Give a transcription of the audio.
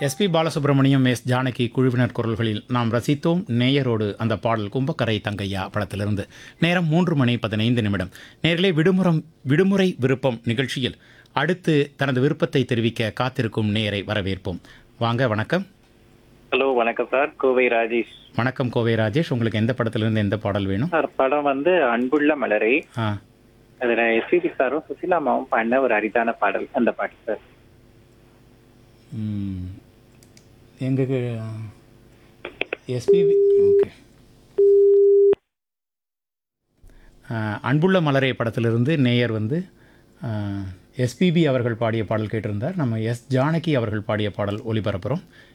SP Balasubramaniam S Janaki குழுவினர் குரல்களில் நாம் ரசித்தோம் நேயரோடு அந்த பாடல் கும்பக்கரை தங்கையா படத்திலிருந்து நேரம் மூன்று மணி பதினைந்து நிமிடம் நேரிலே விடுமுறம் விடுமுறை விருப்பம் நிகழ்ச்சியில் அடுத்து தனது விருப்பத்தை தெரிவிக்க காத்திருக்கும் நேயரை வரவேற்போம் வாங்க வணக்கம் ஹலோ வணக்கம் சார் கோவை ராஜேஷ் வணக்கம் கோவை ராஜேஷ் உங்களுக்கு எந்த படத்திலிருந்து எந்த பாடல் வேணும் சார் படம் வந்து அன்புள்ள மலரை ஆ அதுல எஸ்பிபி சாரும் சுசிலாமாவும் பண்ண ஒரு அரிதான பாடல் அந்த பாட்டு சார் ம், எங்களுக்கு எஸ்பிபி ஓகே ஆ, அன்புள்ள மலரே படத்திலிருந்து நேயர் வந்து எஸ்பிபி அவர்கள் பாடிய பாடல் கேட்டிருந்தார் நம்ம எஸ் ஜானகி அவர்கள் பாடிய பாடல் ஒளிபரப்புகிறோம்